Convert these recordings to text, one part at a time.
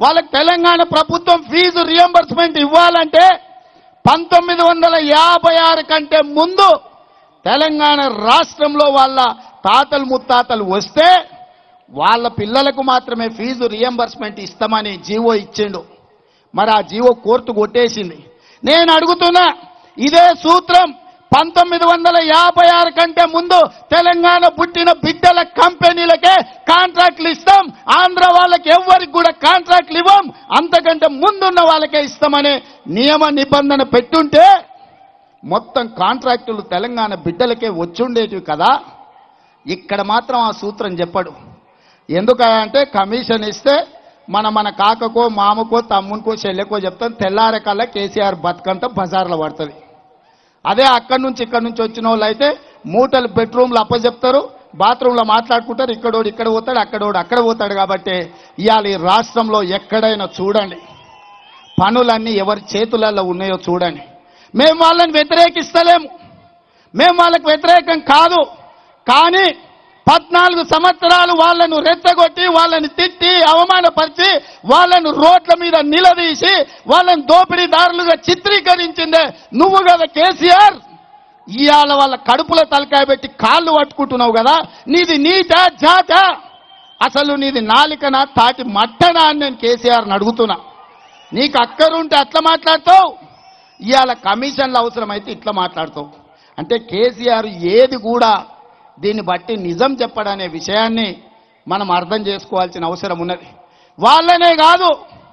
వాళ్ళకి తెలంగాణ ప్రభుత్వం fee reimbursement ఇవ్వాలంటే పంతొమ్మిది వందల యాభై ఆరు కంటే ముందు తెలంగాణ రాష్ట్రంలో వాళ్ళ తాతలు ముత్తాతలు వస్తే వాళ్ళ పిల్లలకు మాత్రమే ఫీజు రియంబర్స్మెంట్ ఇస్తామని జీవో ఇచ్చిండు మరి ఆ జీవో కోర్టు కొట్టేసింది నేను అడుగుతున్నా ఇదే సూత్రం పంతొమ్మిది వందల యాభై ఆరు కంటే ముందు తెలంగాణ పుట్టిన బిడ్డల కంపెనీలకే కాంట్రాక్ట్లు ఇస్తాం ఆంధ్ర వాళ్ళకి ఎవ్వరికి కూడా కాంట్రాక్ట్లు ఇవ్వం అంతకంటే ముందున్న వాళ్ళకే ఇస్తామనే నియమ నిబంధన పెట్టుంటే మొత్తం కాంట్రాక్టులు తెలంగాణ బిడ్డలకే వచ్చుండేటివి కదా ఇక్కడ మాత్రం ఆ సూత్రం చెప్పడు ఎందుకంటే కమిషన్ ఇస్తే మన మన కాకకో మామకో తమ్మునికో చెల్లెకో చెప్తాం తెల్లారే కల్లా కేసీఆర్ బతుకంతా బజార్లో పడుతుంది అదే అక్కడి నుంచి ఇక్కడి నుంచి వచ్చిన వాళ్ళు అయితే మూటలు బెడ్రూమ్లు అప్పచెప్తారు బాత్రూంలో మాట్లాడుకుంటారు ఇక్కడోడు ఇక్కడ పోతాడు అక్కడోడు అక్కడ పోతాడు కాబట్టి ఇవాళ ఈ రాష్ట్రంలో ఎక్కడైనా చూడండి పనులన్నీ ఎవరి చేతులలో ఉన్నాయో చూడండి మేము వాళ్ళని వ్యతిరేకిస్తలేము మేము వాళ్ళకి వ్యతిరేకం కాదు కానీ పద్నాలుగు సంవత్సరాలు వాళ్ళను రెచ్చగొట్టి వాళ్ళని తిట్టి అవమానపరిచి వాళ్ళను రోడ్ల మీద నిలదీసి వాళ్ళని దోపిడీదారులుగా చిత్రీకరించిందే నువ్వు కదా కేసీఆర్ ఇవాళ వాళ్ళ కడుపులో తలకాయ పెట్టి కాళ్ళు పట్టుకుంటున్నావు కదా నీది నీచా జాచా అసలు నీది నాలికనా తాటి మట్టనా అని నేను కేసీఆర్ని అడుగుతున్నా నీకు అక్కరుంటే అట్లా మాట్లాడతావు ఇవాళ కమిషన్లు అవసరమైతే ఇట్లా మాట్లాడతావు అంటే కేసీఆర్ ఏది కూడా దీన్ని బట్టి నిజం చెప్పడనే విషయాన్ని మనం అర్థం చేసుకోవాల్సిన అవసరం ఉన్నది వాళ్ళనే కాదు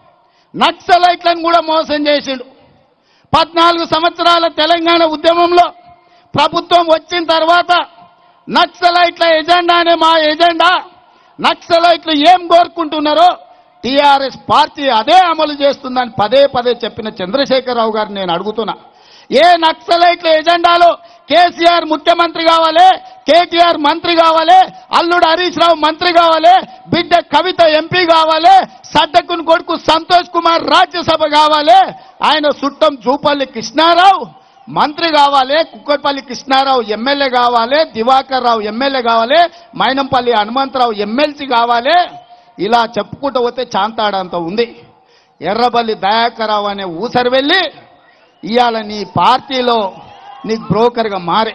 నక్సలైట్లను కూడా మోసం చేసిండు పద్నాలుగు సంవత్సరాల తెలంగాణ ఉద్యమంలో ప్రభుత్వం వచ్చిన తర్వాత నక్సలైట్ల ఎజెండానే మా ఎజెండా నక్సలైట్లు ఏం కోరుకుంటున్నారో టీఆర్ఎస్ పార్టీ అదే అమలు చేస్తుందని పదే పదే చెప్పిన చంద్రశేఖరరావు గారిని నేను అడుగుతున్నా ఏ నక్సలైట్ల ఎజెండాలో కేసీఆర్ ముఖ్యమంత్రి కావాలి కేటీఆర్ మంత్రి కావాలి అల్లుడు హరీష్ రావు మంత్రి కావాలి బిడ్డ కవిత ఎంపీ కావాలి సడ్డకుని కొడుకు సంతోష్ కుమార్ రాజ్యసభ కావాలి ఆయన సుట్టం జూపల్లి కృష్ణారావు మంత్రి కావాలి కుక్కట్పల్లి కృష్ణారావు ఎమ్మెల్యే కావాలి దివాకర్ రావు ఎమ్మెల్యే కావాలి మైనంపల్లి హనుమంతరావు ఎమ్మెల్సీ కావాలి ఇలా చెప్పుకుంటూ పోతే చాంతాడంత ఉంది ఎర్రబల్లి దయాకరావు అనే ఊసరి వెళ్ళి ఇవాళ నీ పార్టీలో నీకు బ్రోకర్గా మారే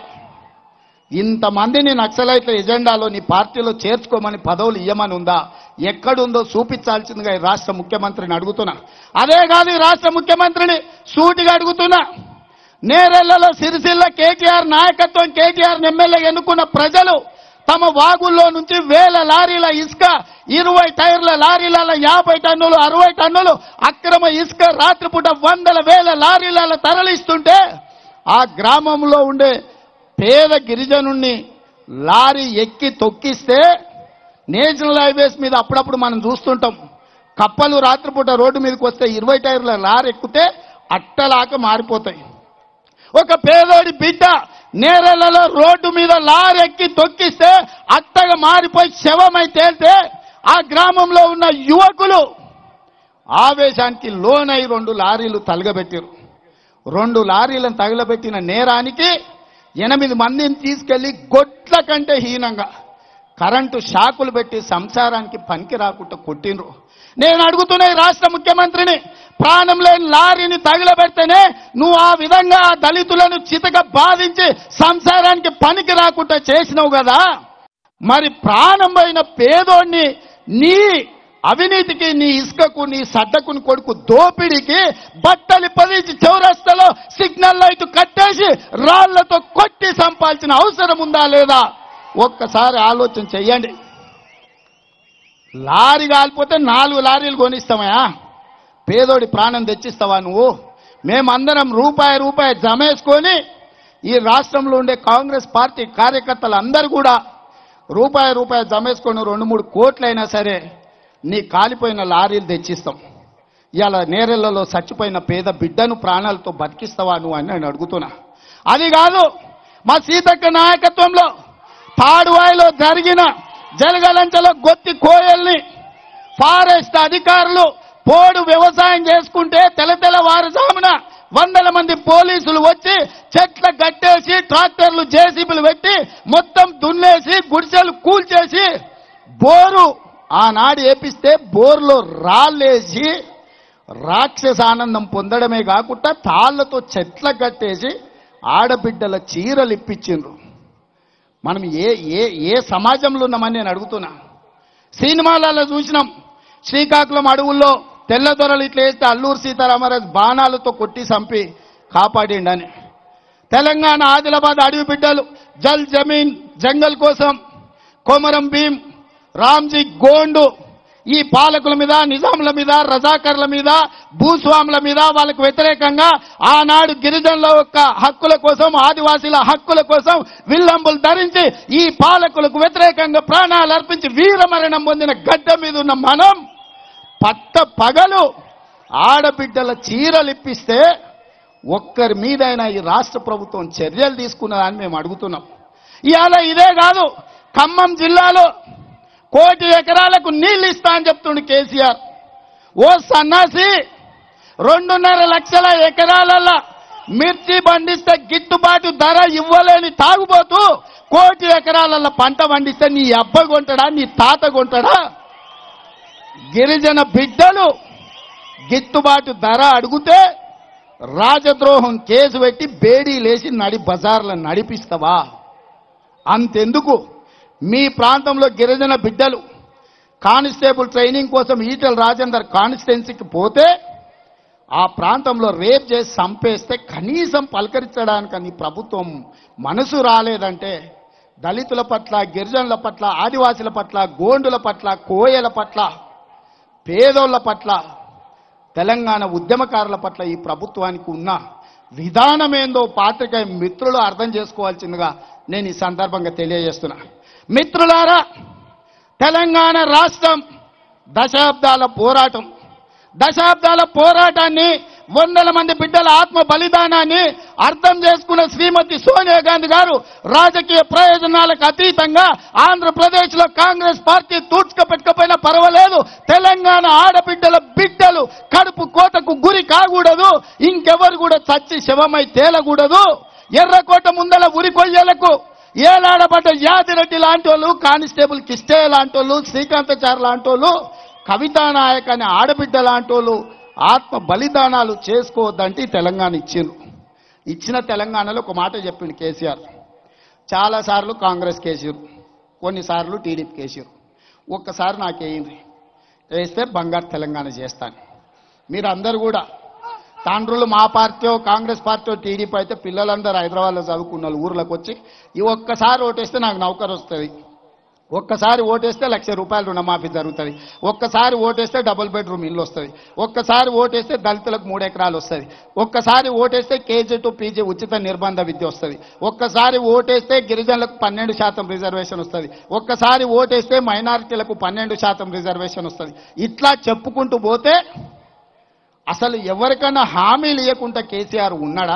ఇంతమందిని నక్సలైట్ల ఎజెండాలో నీ పార్టీలో చేర్చుకోమని పదవులు ఇవ్వమని ఉందా ఎక్కడుందో చూపించాల్సిందిగా ఈ రాష్ట్ర ముఖ్యమంత్రిని అడుగుతున్నా అదే కాదు ఈ రాష్ట్ర ముఖ్యమంత్రిని సూటిగా అడుగుతున్నా నేరెళ్లలో సిరిసిల్ల కేటీఆర్ నాయకత్వం కేటీఆర్ ఎమ్మెల్యే ఎన్నుకున్న ప్రజలు తమ వాగుల్లో నుంచి వేల లారీల ఇసుక ఇరవై టైర్ల లారీల యాభై టన్నులు అరవై టన్నులు అక్రమ ఇసుక రాత్రిపూట వందల వేల లారీల తరలిస్తుంటే ఆ గ్రామంలో ఉండే పేద గిరిజనుణ్ణి లారీ ఎక్కి తొక్కిస్తే నేషనల్ హైవేస్ మీద అప్పుడప్పుడు మనం చూస్తుంటాం కప్పలు రాత్రిపూట రోడ్డు మీదకి వస్తే ఇరవై టైర్ల లారీ ఎక్కితే అట్టలాక మారిపోతాయి ఒక పేదోడి బిడ్డ నేరలలో రోడ్డు మీద లారెక్కి తొక్కిస్తే అట్టగా మారిపోయి శవమై తేలితే ఆ గ్రామంలో ఉన్న యువకులు ఆవేశానికి లోనై రెండు లారీలు తలగబెట్టారు రెండు లారీలను తగలబెట్టిన నేరానికి ఎనిమిది మందిని తీసుకెళ్లి గొడ్ల కంటే హీనంగా కరెంటు షాకులు పెట్టి సంసారానికి పనికి రాకుండా కొట్టిండ్రు నేను అడుగుతున్న ఈ రాష్ట్ర ముఖ్యమంత్రిని ప్రాణం లేని లారీని తగిలబెడితేనే నువ్వు ఆ విధంగా ఆ దళితులను చితక బాధించి సంసారానికి పనికి రాకుండా చేసినావు కదా మరి ప్రాణం పోయిన పేదోడిని నీ అవినీతికి నీ ఇసుకకు నీ సడ్డకుని కొడుకు దోపిడీకి బట్టలు పదించి చౌరస్తలో సిగ్నల్ లైట్ కట్టేసి రాళ్లతో కొట్టి సంపాల్సిన అవసరం ఉందా లేదా ఒక్కసారి ఆలోచన చెయ్యండి లారీ కాలిపోతే నాలుగు లారీలు కొనిస్తామయా పేదోడి ప్రాణం తెచ్చిస్తావా నువ్వు మేమందరం రూపాయి రూపాయి జమేసుకొని ఈ రాష్ట్రంలో ఉండే కాంగ్రెస్ పార్టీ కార్యకర్తలు అందరూ కూడా రూపాయి రూపాయి జమేసుకొని రెండు మూడు కోట్లైనా సరే నీ కాలిపోయిన లారీలు తెచ్చిస్తాం ఇవాళ నేరెళ్లలో చచ్చిపోయిన పేద బిడ్డను ప్రాణాలతో బతికిస్తావా నువ్వు అని నేను అడుగుతున్నా అది కాదు మా సీతక్క నాయకత్వంలో తాడువాయిలో జరిగిన జలగలంచలో గొత్తి కోయల్ని ఫారెస్ట్ అధికారులు పోడు వ్యవసాయం చేసుకుంటే తెల తెల్లవారుజామున వందల మంది పోలీసులు వచ్చి చెట్ల గట్టేసి ట్రాక్టర్లు జేసీబీలు పెట్టి మొత్తం దున్నేసి గుడిసెలు కూల్చేసి బోరు ఆనాడు ఏపిస్తే బోర్లో రాళ్ళేసి రాక్షస ఆనందం పొందడమే కాకుండా తాళ్లతో చెట్ల కట్టేసి ఆడబిడ్డల చీరలు ఇప్పించిండ్రు మనం ఏ ఏ ఏ సమాజంలో ఉన్నామని నేను అడుగుతున్నా సినిమాలలో చూసినాం శ్రీకాకుళం అడవుల్లో తెల్లదొరలు ఇట్లా వేస్తే అల్లూరు సీతారామరాజు బాణాలతో కొట్టి చంపి కాపాడిండని తెలంగాణ ఆదిలాబాద్ అడవి బిడ్డలు జల్ జమీన్ జంగల్ కోసం కొమరం భీం రామ్జీ గోండు ఈ పాలకుల మీద నిజాముల మీద రజాకర్ల మీద భూస్వాముల మీద వాళ్ళకు వ్యతిరేకంగా ఆనాడు గిరిజనుల యొక్క హక్కుల కోసం ఆదివాసీల హక్కుల కోసం విల్లంబులు ధరించి ఈ పాలకులకు వ్యతిరేకంగా ప్రాణాలు అర్పించి వీరమరణం పొందిన గడ్డ మీద ఉన్న మనం పట్ట పగలు ఆడబిడ్డల చీరలు ఇప్పిస్తే ఒక్కరి మీదైనా ఈ రాష్ట్ర ప్రభుత్వం చర్యలు తీసుకున్నదని మేము అడుగుతున్నాం ఇవాళ ఇదే కాదు ఖమ్మం జిల్లాలో కోటి ఎకరాలకు నీళ్లు ఇస్తా అని చెప్తుండు కేసీఆర్ ఓ సన్నాసి రెండున్నర లక్షల ఎకరాలలో మిర్చి పండిస్తే గిట్టుబాటు ధర ఇవ్వలేని తాగుబోతూ కోటి ఎకరాలలో పంట పండిస్తే నీ అబ్బ కొంటాడా నీ తాత కొంటాడా గిరిజన బిడ్డలు గిట్టుబాటు ధర అడిగితే రాజద్రోహం కేసు పెట్టి బేడీ లేచి నడి బజార్లను నడిపిస్తావా అంతెందుకు మీ ప్రాంతంలో గిరిజన బిడ్డలు కానిస్టేబుల్ ట్రైనింగ్ కోసం ఈటెల రాజేందర్ కాన్స్టిట్యున్సీకి పోతే ఆ ప్రాంతంలో రేప్ చేసి చంపేస్తే కనీసం పలకరించడానికి నీ ప్రభుత్వం మనసు రాలేదంటే దళితుల పట్ల గిరిజనుల పట్ల ఆదివాసుల పట్ల గోండుల పట్ల కోయల పట్ల పేదోళ్ల పట్ల తెలంగాణ ఉద్యమకారుల పట్ల ఈ ప్రభుత్వానికి ఉన్న విధానమేందో పాత్రికేయ మిత్రులు అర్థం చేసుకోవాల్సిందిగా నేను ఈ సందర్భంగా తెలియజేస్తున్నా మిత్రులారా తెలంగాణ రాష్ట్రం దశాబ్దాల పోరాటం దశాబ్దాల పోరాటాన్ని వందల మంది బిడ్డల ఆత్మ బలిదానాన్ని అర్థం చేసుకున్న శ్రీమతి సోనియా గాంధీ గారు రాజకీయ ప్రయోజనాలకు అతీతంగా ఆంధ్రప్రదేశ్ లో కాంగ్రెస్ పార్టీ తూడ్చుకపెట్టకపోయినా పర్వాలేదు తెలంగాణ ఆడబిడ్డల బిడ్డలు కడుపు కోతకు గురి కాకూడదు ఇంకెవరు కూడా చచ్చి శవమై తేలకూడదు ఎర్రకోట ముందల ఉరి కొయ్యలకు ఏలాడబడ్డ యాదిరెడ్డి లాంటి వాళ్ళు కానిస్టేబుల్ కిష్టయ్య లాంటి వాళ్ళు శ్రీకాంతచారి లాంటి వాళ్ళు కవితానాయక్ అనే ఆడబిడ్డ లాంటి వాళ్ళు ఆత్మ బలిదానాలు చేసుకోవద్దంటే ఈ తెలంగాణ ఇచ్చిండ్రు ఇచ్చిన తెలంగాణలో ఒక మాట చెప్పిండు కేసీఆర్ చాలాసార్లు కాంగ్రెస్ కేసీరు కొన్నిసార్లు టీడీపీ కేసీరు ఒక్కసారి నాకేయింది వేస్తే బంగారు తెలంగాణ చేస్తాను మీరు అందరు కూడా తండ్రులు మా పార్టీ కాంగ్రెస్ పార్టీ టీడీపీ అయితే పిల్లలందరూ హైదరాబాద్లో చదువుకున్న వాళ్ళు ఊర్లోకి వచ్చి ఈ ఒక్కసారి ఓటేస్తే నాకు నౌకరు వస్తుంది ఒక్కసారి ఓటేస్తే లక్ష రూపాయలు రుణమాఫీ జరుగుతుంది ఒక్కసారి ఓటేస్తే డబుల్ బెడ్రూమ్ ఇల్లు వస్తుంది ఒక్కసారి ఓటేస్తే దళితులకు మూడు ఎకరాలు వస్తుంది ఒక్కసారి ఓటేస్తే కేజీ టు పీజీ ఉచిత నిర్బంధ విద్య వస్తుంది ఒక్కసారి ఓటేస్తే గిరిజనులకు పన్నెండు శాతం రిజర్వేషన్ వస్తుంది ఒక్కసారి ఓటేస్తే మైనారిటీలకు పన్నెండు శాతం రిజర్వేషన్ వస్తుంది ఇట్లా చెప్పుకుంటూ పోతే అసలు ఎవరికైనా హామీలు ఇవ్వకుండా కేసీఆర్ ఉన్నాడా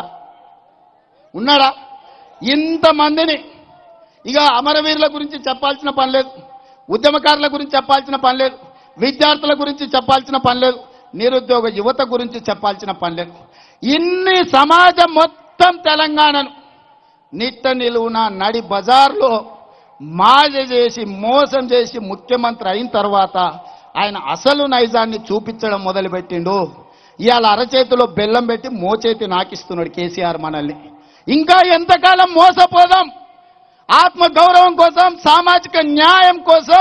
ఉన్నాడా ఇంతమందిని ఇక అమరవీరుల గురించి చెప్పాల్సిన పని లేదు ఉద్యమకారుల గురించి చెప్పాల్సిన పని లేదు విద్యార్థుల గురించి చెప్పాల్సిన పని లేదు నిరుద్యోగ యువత గురించి చెప్పాల్సిన పని లేదు ఇన్ని సమాజం మొత్తం తెలంగాణను నిట్ట నిలువున నడి బజార్లో మాజ చేసి మోసం చేసి ముఖ్యమంత్రి అయిన తర్వాత ఆయన అసలు నైజాన్ని చూపించడం మొదలుపెట్టిండు ఇవాళ అరచేతిలో బెల్లం పెట్టి మోచేతి నాకిస్తున్నాడు కేసీఆర్ మనల్ని ఇంకా ఎంతకాలం మోసపోదాం ఆత్మ గౌరవం కోసం సామాజిక న్యాయం కోసం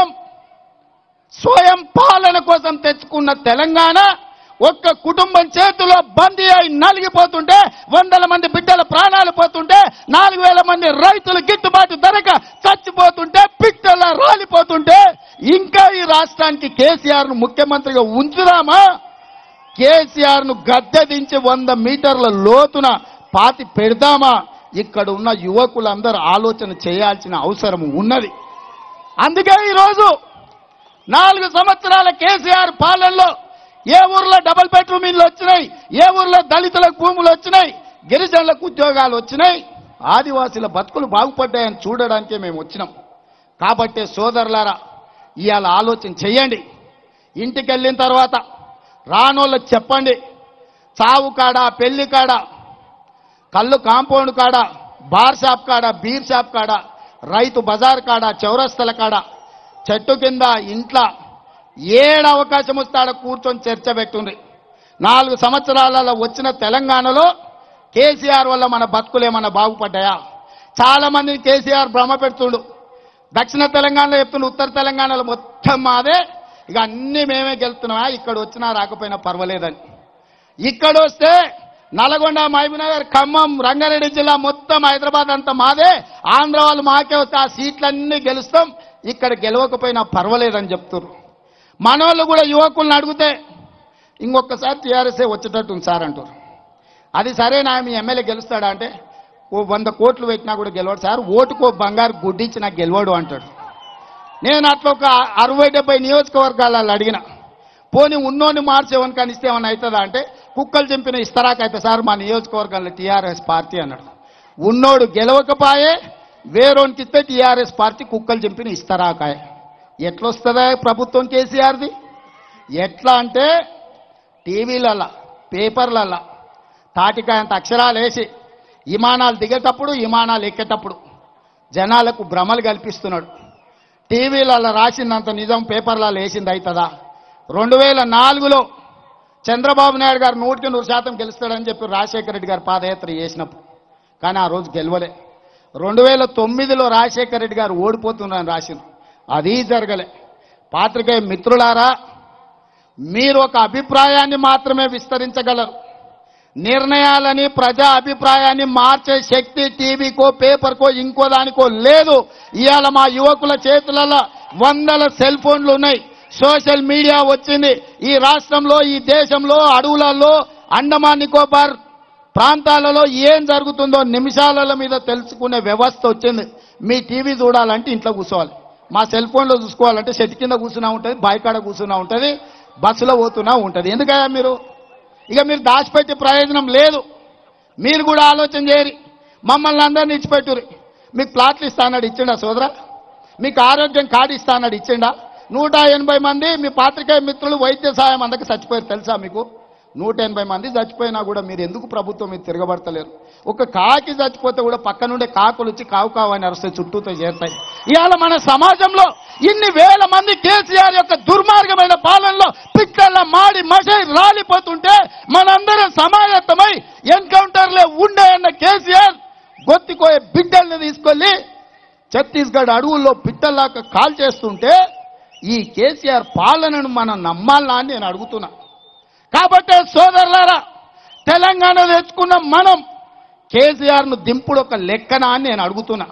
స్వయం పాలన కోసం తెచ్చుకున్న తెలంగాణ ఒక్క కుటుంబం చేతిలో బందీ అయి నలిగిపోతుంటే వందల మంది బిడ్డల ప్రాణాలు పోతుంటే నాలుగు వేల మంది రైతులు గిట్టుబాటు ధరక చచ్చిపోతుంటే పిట్టల రాలిపోతుంటే ఇంకా ఈ రాష్ట్రానికి కేసీఆర్ ను ముఖ్యమంత్రిగా ఉంచుదామా కేసీఆర్ ను గద్దె దించి వంద మీటర్ల లోతున పాతి పెడదామా ఇక్కడ ఉన్న యువకులందరూ ఆలోచన చేయాల్సిన అవసరం ఉన్నది అందుకే ఈరోజు నాలుగు సంవత్సరాల కేసీఆర్ పాలనలో ఏ ఊర్లో డబుల్ బెడ్రూమ్ ఇల్లు వచ్చినాయి ఏ ఊర్లో దళితులకు భూములు వచ్చినాయి గిరిజనులకు ఉద్యోగాలు వచ్చినాయి ఆదివాసీల బతుకులు బాగుపడ్డాయని చూడడానికే మేము వచ్చినాం కాబట్టే సోదరులారా ఇవాళ ఆలోచన చెయ్యండి ఇంటికి వెళ్ళిన తర్వాత రానోళ్ళకి చెప్పండి చావు కాడ పెళ్లి కాడ కళ్ళు కాంపౌండ్ కాడ బార్ షాప్ కాడ బీర్ షాప్ కాడ రైతు బజార్ కాడ చౌరస్తల కాడ చెట్టు కింద ఇంట్లో ఏడు అవకాశం వస్తే ఆడ కూర్చొని చర్చ పెట్టుండ్రి నాలుగు సంవత్సరాలలో వచ్చిన తెలంగాణలో కేసీఆర్ వల్ల మన బతుకులేమన్నా బాగుపడ్డాయా చాలా మంది కేసీఆర్ భ్రమ పెడుతుండు దక్షిణ తెలంగాణలో చెప్తుండు ఉత్తర తెలంగాణలో మొత్తం మాదే ఇక అన్ని మేమే గెలుస్తున్నామా ఇక్కడ వచ్చినా రాకపోయినా పర్వాలేదని ఇక్కడ వస్తే నల్గొండ మహబూబ్నగర్ ఖమ్మం రంగారెడ్డి జిల్లా మొత్తం హైదరాబాద్ అంతా మాదే ఆంధ్ర వాళ్ళు మాకే వస్తే ఆ సీట్లన్నీ గెలుస్తాం ఇక్కడ గెలవకపోయినా పర్వాలేదని చెప్తున్నారు మనోళ్ళు కూడా యువకులను అడిగితే ఇంకొకసారి టీఆర్ఎస్ఏ వచ్చేటట్టు ఉంది సార్ అంటారు అది సరేనా మీ ఎమ్మెల్యే గెలుస్తాడా అంటే ఓ వంద కోట్లు పెట్టినా కూడా గెలవడు సార్ ఓటుకో బంగారు గుడ్డిచ్చి నాకు గెలవడు అంటాడు నేను అట్లా ఒక అరవై డెబ్బై నియోజకవర్గాలలో అడిగిన పోనీ ఉన్నోని మార్చేవని కానీ ఇస్తే ఏమైనా అవుతుందా అంటే కుక్కలు చంపిన ఇస్తరాకైతే సార్ మా నియోజకవర్గంలో టీఆర్ఎస్ పార్టీ అన్నాడు ఉన్నోడు గెలవకపాయే వేరోనికి ఇస్తే టీఆర్ఎస్ పార్టీ కుక్కలు చంపిన ఇస్తరాకాయ ఎట్లొస్తుందా ప్రభుత్వం కేసీఆర్ది ఎట్లా అంటే టీవీలల్లా పేపర్లల్లా తాటికాయంత అక్షరాలు వేసి విమానాలు దిగేటప్పుడు విమానాలు ఎక్కేటప్పుడు జనాలకు భ్రమలు కల్పిస్తున్నాడు టీవీలలో రాసిందంత నిజం పేపర్లలో వేసింది అవుతుందా రెండు వేల నాలుగులో చంద్రబాబు నాయుడు గారు నూటికి నూరు శాతం గెలుస్తాడని చెప్పి రాజశేఖర రెడ్డి గారు పాదయాత్ర చేసినప్పుడు కానీ ఆ రోజు గెలవలే రెండు వేల తొమ్మిదిలో రాజశేఖర రెడ్డి గారు ఓడిపోతున్నారని రాసింది అది జరగలే పాత్రికేయ మిత్రులారా మీరు ఒక అభిప్రాయాన్ని మాత్రమే విస్తరించగలరు నిర్ణయాలని ప్రజా అభిప్రాయాన్ని మార్చే శక్తి టీవీకో పేపర్కో ఇంకో దానికో లేదు ఇవాళ మా యువకుల చేతులలో వందల సెల్ ఫోన్లు ఉన్నాయి సోషల్ మీడియా వచ్చింది ఈ రాష్ట్రంలో ఈ దేశంలో అడవులలో అండమాన్ నికోబార్ ప్రాంతాలలో ఏం జరుగుతుందో నిమిషాల మీద తెలుసుకునే వ్యవస్థ వచ్చింది మీ టీవీ చూడాలంటే ఇంట్లో కూర్చోవాలి మా సెల్ ఫోన్లో చూసుకోవాలంటే చెట్టు కింద కూర్చున్నా ఉంటుంది బాయికాడ కూర్చున్నా ఉంటుంది బస్సులో పోతున్నా ఉంటుంది ఎందుకయ్యా మీరు ఇక మీరు దాచిపెట్టే ప్రయోజనం లేదు మీరు కూడా ఆలోచన చేయరు మమ్మల్ని అందరినీ ఇచ్చిపెట్టురు మీకు ప్లాట్లు ఇస్తానన్నాడు ఇచ్చిండా సోదరా మీకు ఆరోగ్యం కార్డు ఇస్తానన్నాడు ఇచ్చిండా నూట ఎనభై మంది మీ పాత్రికేయ మిత్రులు వైద్య సహాయం అందక చచ్చిపోయారు తెలుసా మీకు నూట ఎనభై మంది చచ్చిపోయినా కూడా మీరు ఎందుకు ప్రభుత్వం మీద తిరగబడతలేరు ఒక కాకి చచ్చిపోతే కూడా పక్క నుండే కాకులు వచ్చి కావు కావు అని అరిస్తే చుట్టూతో చేరుతాయి ఇవాళ మన సమాజంలో ఇన్ని వేల మంది కేసీఆర్ యొక్క దుర్మార్గమైన పాలనలో పిక్కల మాడి మషై రాలిపోతుంటే మనందరం సమాయత్తమై ఎన్కౌంటర్లో ఉండే అన్న కేసీఆర్ గొత్తికోయే బిడ్డల్ని తీసుకెళ్లి ఛత్తీస్గఢ్ అడవుల్లో పిట్టల్లాక కాల్ చేస్తుంటే ఈ కేసీఆర్ పాలనను మనం నమ్మాలా అని నేను అడుగుతున్నా కాబట్టే సోదరులారా తెలంగాణ తెచ్చుకున్న మనం కేసీఆర్ను దింపుడు ఒక లెక్కన అని నేను అడుగుతున్నా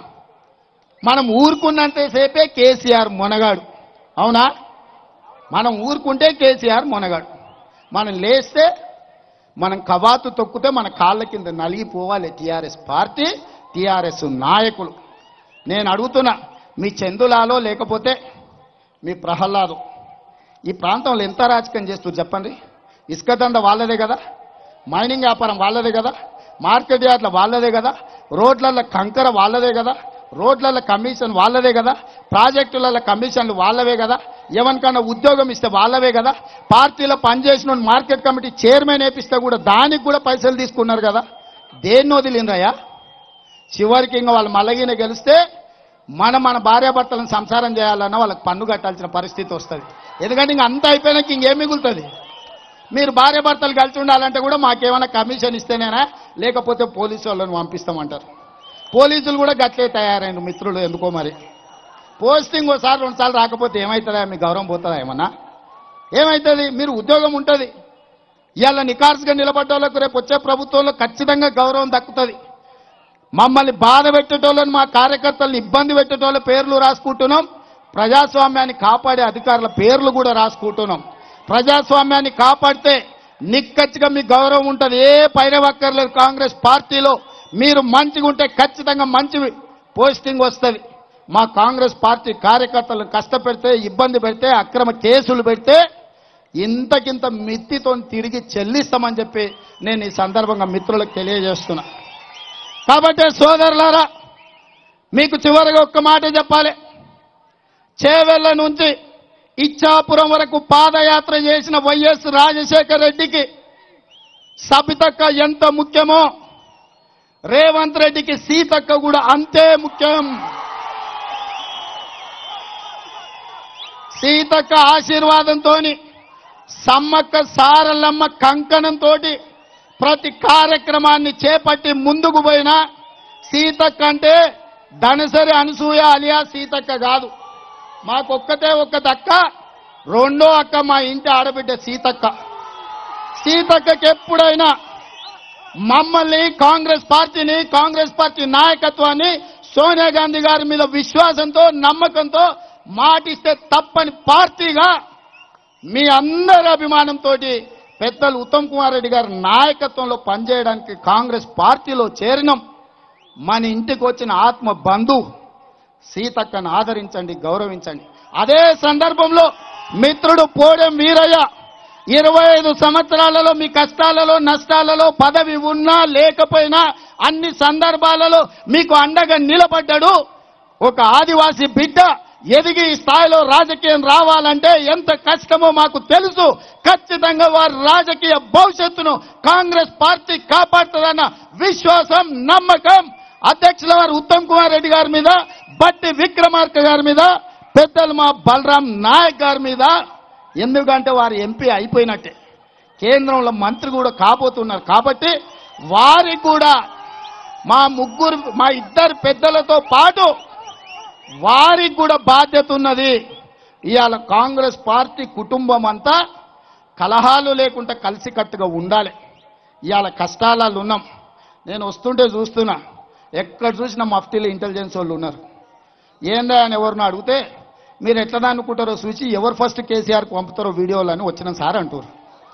మనం ఊరుకున్నంతసేపే కేసీఆర్ మొనగాడు అవునా మనం ఊరుకుంటే కేసీఆర్ మొనగాడు మనం లేస్తే మనం కవాతు తొక్కితే మన కాళ్ళ కింద నలిగిపోవాలి టీఆర్ఎస్ పార్టీ టీఆర్ఎస్ నాయకులు నేను అడుగుతున్నా మీ చందులాలో లేకపోతే మీ ప్రహ్లాదు ఈ ప్రాంతంలో ఎంత రాజకీయం చేస్తారు చెప్పండి ఇసుక దంద వాళ్ళదే కదా మైనింగ్ వ్యాపారం వాళ్ళదే కదా మార్కెట్ యార్డ్ల వాళ్ళదే కదా రోడ్లలో కంకర వాళ్ళదే కదా రోడ్లలో కమిషన్ వాళ్ళదే కదా ప్రాజెక్టులలో కమిషన్లు వాళ్ళవే కదా ఎవరికన్నా ఉద్యోగం ఇస్తే వాళ్ళవే కదా పార్టీలో పనిచేసిన మార్కెట్ కమిటీ చైర్మన్ వేపిస్తే కూడా దానికి కూడా పైసలు తీసుకున్నారు కదా దేన్ని వదిలిందయ్యా చివరికి ఇంకా వాళ్ళు మల్లగిన గెలిస్తే మన మన భార్యాభర్తలను సంసారం చేయాలన్నా వాళ్ళకి పన్ను కట్టాల్సిన పరిస్థితి వస్తుంది ఎందుకంటే ఇంక అంతా అయిపోయినాక ఇంకేం మిగులుతుంది మీరు భార్యాభర్తలు కలిసి ఉండాలంటే కూడా మాకేమైనా కమిషన్ ఇస్తేనేనా లేకపోతే పోలీసు వాళ్ళని పంపిస్తామంటారు పోలీసులు కూడా గట్లే తయారైన మిత్రులు ఎందుకో మరి పోస్టింగ్ ఒకసారి రెండుసార్లు రాకపోతే ఏమవుతుందా మీ గౌరవం పోతుందా ఏమన్నా ఏమవుతుంది మీరు ఉద్యోగం ఉంటుంది ఇవాళ నికార్స్గా నిలబడ్డ వాళ్ళకు రేపు వచ్చే ప్రభుత్వంలో ఖచ్చితంగా గౌరవం దక్కుతుంది మమ్మల్ని బాధ పెట్టేటోళ్ళని మా కార్యకర్తలను ఇబ్బంది పెట్టేటోళ్ళ పేర్లు రాసుకుంటున్నాం ప్రజాస్వామ్యాన్ని కాపాడే అధికారుల పేర్లు కూడా రాసుకుంటున్నాం ప్రజాస్వామ్యాన్ని కాపాడితే నిక్కచ్చిగా మీ గౌరవం ఉంటుంది ఏ పైన ఒక్కర్లేదు కాంగ్రెస్ పార్టీలో మీరు మంచిగా ఉంటే ఖచ్చితంగా మంచి పోస్టింగ్ వస్తుంది మా కాంగ్రెస్ పార్టీ కార్యకర్తలను కష్టపెడితే ఇబ్బంది పెడితే అక్రమ కేసులు పెడితే ఇంతకింత మిత్తితో తిరిగి చెల్లిస్తామని చెప్పి నేను ఈ సందర్భంగా మిత్రులకు తెలియజేస్తున్నా కాబట్టి సోదరులారా మీకు చివరిగా ఒక్క మాట చెప్పాలి చేవెళ్ళ నుంచి ఇచ్చాపురం వరకు పాదయాత్ర చేసిన వైఎస్ రాజశేఖర రెడ్డికి సబితక్క ఎంత ముఖ్యమో రేవంత్ రెడ్డికి సీతక్క కూడా అంతే ముఖ్యం సీతక్క ఆశీర్వాదంతోని సమ్మక్క సారలమ్మ కంకణంతో ప్రతి కార్యక్రమాన్ని చేపట్టి ముందుకు పోయినా సీతక్క అంటే ధనసరి అనసూయ అలియా సీతక్క కాదు మాకొక్కతే ఒక్కటి అక్క రెండో అక్క మా ఇంటి ఆడబిడ్డ సీతక్క సీతక్కకి ఎప్పుడైనా మమ్మల్ని కాంగ్రెస్ పార్టీని కాంగ్రెస్ పార్టీ నాయకత్వాన్ని సోనియా గాంధీ గారి మీద విశ్వాసంతో నమ్మకంతో మాటిస్తే తప్పని పార్టీగా మీ అందరి అభిమానంతో పెద్దలు ఉత్తమ్ కుమార్ రెడ్డి గారి నాయకత్వంలో పనిచేయడానికి కాంగ్రెస్ పార్టీలో చేరినాం మన ఇంటికి వచ్చిన ఆత్మ బంధువు సీతక్కను ఆదరించండి గౌరవించండి అదే సందర్భంలో మిత్రుడు పోడెం వీరయ్య ఇరవై ఐదు సంవత్సరాలలో మీ కష్టాలలో నష్టాలలో పదవి ఉన్నా లేకపోయినా అన్ని సందర్భాలలో మీకు అండగా నిలబడ్డాడు ఒక ఆదివాసీ బిడ్డ ఎదిగి ఈ స్థాయిలో రాజకీయం రావాలంటే ఎంత కష్టమో మాకు తెలుసు ఖచ్చితంగా వారి రాజకీయ భవిష్యత్తును కాంగ్రెస్ పార్టీ కాపాడుతుందన్న విశ్వాసం నమ్మకం అధ్యక్షుల వారు ఉత్తమ్ కుమార్ రెడ్డి గారి మీద బట్టి విక్రమార్క గారి మీద పెద్దలు మా బలరాం నాయక్ గారి మీద ఎందుకంటే వారు ఎంపీ అయిపోయినట్టే కేంద్రంలో మంత్రి కూడా కాబోతున్నారు కాబట్టి వారికి కూడా మా ముగ్గురు మా ఇద్దరు పెద్దలతో పాటు వారికి కూడా బాధ్యత ఉన్నది ఇవాళ కాంగ్రెస్ పార్టీ కుటుంబం అంతా కలహాలు లేకుండా కలిసికట్టుగా ఉండాలి ఇవాళ కష్టాలలో ఉన్నాం నేను వస్తుంటే చూస్తున్నా ఎక్కడ చూసినా మఫ్టీలో ఇంటెలిజెన్స్ వాళ్ళు ఉన్నారు ఏందా అని ఎవరిని అడిగితే మీరు ఎట్లా అనుకుంటారో చూసి ఎవరు ఫస్ట్ కేసీఆర్కి పంపుతారో వీడియోలు అని వచ్చిన సార్ అంటారు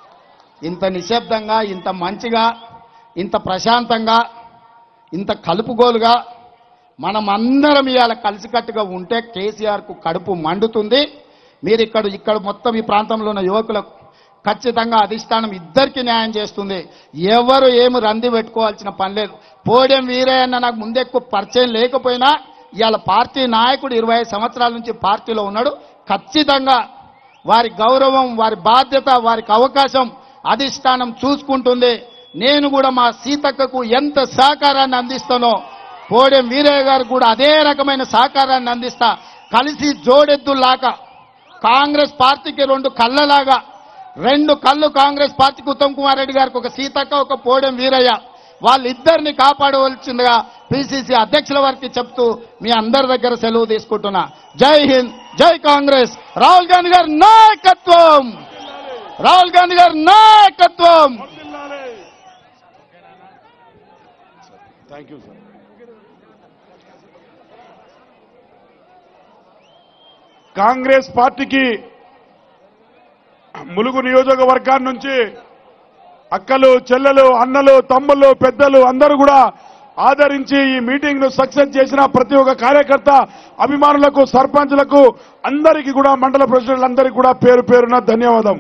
ఇంత నిశ్శబ్దంగా ఇంత మంచిగా ఇంత ప్రశాంతంగా ఇంత కలుపుగోలుగా మనం అందరం ఇవాళ కలిసికట్టుగా ఉంటే కేసీఆర్కు కడుపు మండుతుంది మీరు ఇక్కడ ఇక్కడ మొత్తం ఈ ప్రాంతంలో ఉన్న యువకులకు ఖచ్చితంగా అధిష్టానం ఇద్దరికి న్యాయం చేస్తుంది ఎవరు ఏమి రంది పెట్టుకోవాల్సిన పని లేదు పోడెం వీరయ్యన్న నాకు ముందే ఎక్కువ పరిచయం లేకపోయినా ఇవాళ పార్టీ నాయకుడు ఇరవై ఐదు సంవత్సరాల నుంచి పార్టీలో ఉన్నాడు ఖచ్చితంగా వారి గౌరవం వారి బాధ్యత వారికి అవకాశం అధిష్టానం చూసుకుంటుంది నేను కూడా మా సీతక్కకు ఎంత సహకారాన్ని అందిస్తానో పోడెం వీరయ్య గారు కూడా అదే రకమైన సహకారాన్ని అందిస్తా కలిసి జోడెద్దులాగా కాంగ్రెస్ పార్టీకి రెండు కళ్ళలాగా రెండు కళ్ళు కాంగ్రెస్ పార్టీకి ఉత్తమ్ కుమార్ రెడ్డి గారికి ఒక సీతక్క ఒక పోడెం వీరయ్య వాళ్ళిద్దరిని కాపాడవలసిందిగా పిసిసి అధ్యక్షుల వారికి చెప్తూ మీ అందరి దగ్గర సెలవు తీసుకుంటున్నా జై హింద్ జై కాంగ్రెస్ రాహుల్ గాంధీ గారి నాయకత్వం రాహుల్ గాంధీ గారి నాయకత్వం థ్యాంక్ యూ సార్ కాంగ్రెస్ పార్టీకి ములుగు నియోజకవర్గాన్ని నుంచి అక్కలు చెల్లెలు అన్నలు తమ్ముళ్ళు పెద్దలు అందరూ కూడా ఆదరించి ఈ మీటింగ్ ను సక్సెస్ చేసిన ప్రతి ఒక్క కార్యకర్త అభిమానులకు సర్పంచ్లకు అందరికీ కూడా మండల ప్రెసిడెంట్లందరికీ కూడా పేరు పేరున ధన్యవాదం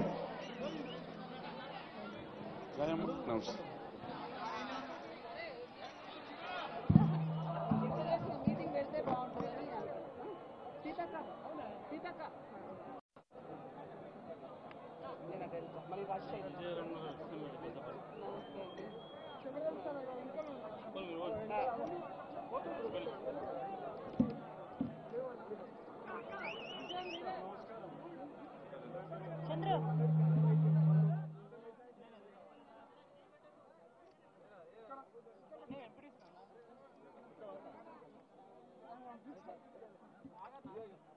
మీటింగ్ పెడితే బాగుంటుందని సీతక్క సీతక్క చంద్ర